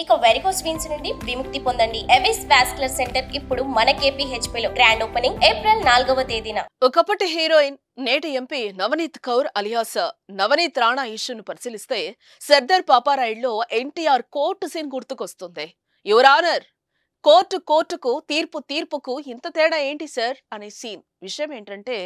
ఇక varicose veins నుండి విముక్తి పొందండి ఎవిస్ వాస్కులర్ సెంటర్ ఇప్పుడు మన KPHP లో గ్రాండ్ ఓపెనింగ్ ఏప్రిల్ నాలుగవ తేదీన ఒకప్పటి హీరోయిన్ నేటి ఎంపీ నవనీత్ కౌర్ అలియాస్ నవనీత్ రాణా ఇష్యూను పరిశీలిస్తే సర్దార్ పాపారాయుడులో ఎన్టీఆర్ కోర్టు సీన్ గుర్తుకొస్తుంది యువర్ ఆనర్ కోర్టు కోర్టుకు తీర్పు తీర్పుకు ఇంత తేడా ఏంటి సార్ అనే సీన్ విషయం ఏంటంటే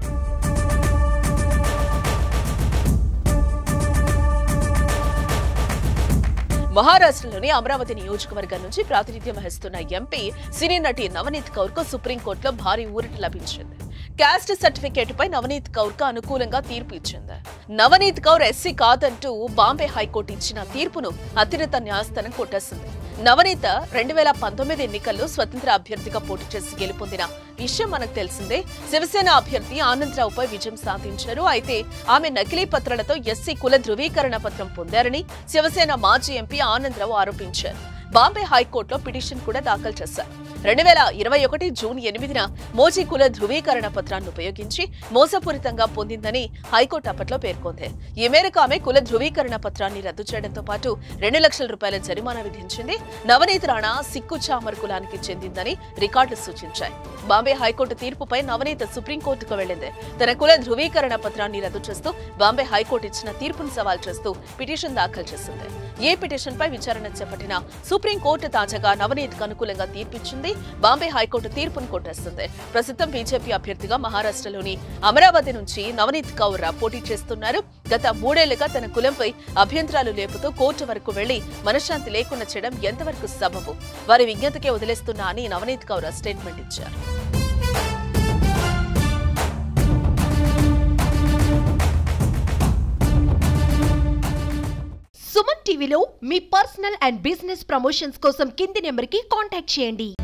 మహారాష్ట్రలోని అమరావతి నియోజకవర్గం నుంచి ప్రాతినిధ్యం వహిస్తున్న ఎంపీ సినీ నటి నవనీత్ కౌర్ కు సుప్రీంకోర్టులో భారీ ఊరట లభించింది క్యాస్ట్ సర్టిఫికేట్ పై నవనీత్ కౌర్ కు అనుకూలంగా తీర్పు ఇచ్చింది నవనీత్ కౌర్ ఎస్సీ కాదంటూ బాంబే హైకోర్టు ఇచ్చిన తీర్పును అత్యున్నత న్యాయస్థానం కొట్టేసింది నవనీత రెండు వేల పంతొమ్మిది ఎన్నికల్లో స్వతంత్ర అభ్యర్థిగా పోటీ చేసి గెలుపొందిన విషయం మనకు తెలిసిందే శివసేన అభ్యర్థి ఆనందరావుపై విజయం సాధించారు అయితే ఆమె నకిలీ పత్రాలతో ఎస్సీ కుల ధృవీకరణ పత్రం పొందారని శివసేన మాజీ ఎంపీ ఆనందరావు ఆరోపించారు బాంబే హైకోర్టులో పిటిషన్ కూడా దాఖలు చేశారు రెండు వేల ఇరవై ఒకటి జూన్ ఎనిమిదిన మోజీ కుల ధృవీకరణ పత్రాన్ని ఉపయోగించి మోసపూరితంగా పొందిందని హైకోర్టు అప్పట్లో పేర్కొంది ఈ మేరకు ఆమె కుల ధృవీకరణ పత్రాన్ని రద్దు చేయడంతో పాటు రెండు లక్షల రూపాయల జరిమానా విధించింది నవనీత్ రాణా సిక్కు చామర్ కులానికి చెందిందని రికార్డులు సూచించాయి బాంబే హైకోర్టు తీర్పుపై నవనీత సుప్రీంకోర్టుకు వెళ్లింది తన కుల ధృవీకరణ పత్రాన్ని రద్దు చేస్తూ బాంబే హైకోర్టు ఇచ్చిన తీర్పును సవాల్ చేస్తూ పిటిషన్ దాఖలు చేసింది ఈ పిటిషన్ పై విచారణ చేపట్టిన సుప్రీంకోర్టు తాజాగా నవనీత్ కు అనుకూలంగా తీర్పిచ్చింది బాంబే హైకోర్టు తీర్పును కొట్టేస్తుంది ప్రస్తుతం బీజేపీ అభ్యర్థిగా మహారాష్ట్రలోని అమరావతి నుంచి నవనీత్ కౌర్ పోటీ చేస్తున్నారు గత మూడేళ్లుగా తన కులంపై అభ్యంతరాలు లేపుతూ కోర్టు వరకు వెళ్లి మనశ్శాంతి లేకుండా చేయడం ఎంతవరకు సబబు వారి విజ్ఞతకే వదిలేస్తున్నా అని నవనీత్ కౌర్ స్టేట్మెంట్ ఇచ్చారు సుమన్ టీవీలో మీ పర్సనల్ అండ్ బిజినెస్ ప్రమోషన్స్ కోసం కింది నెంబర్కి కాంటాక్ట్ చేయండి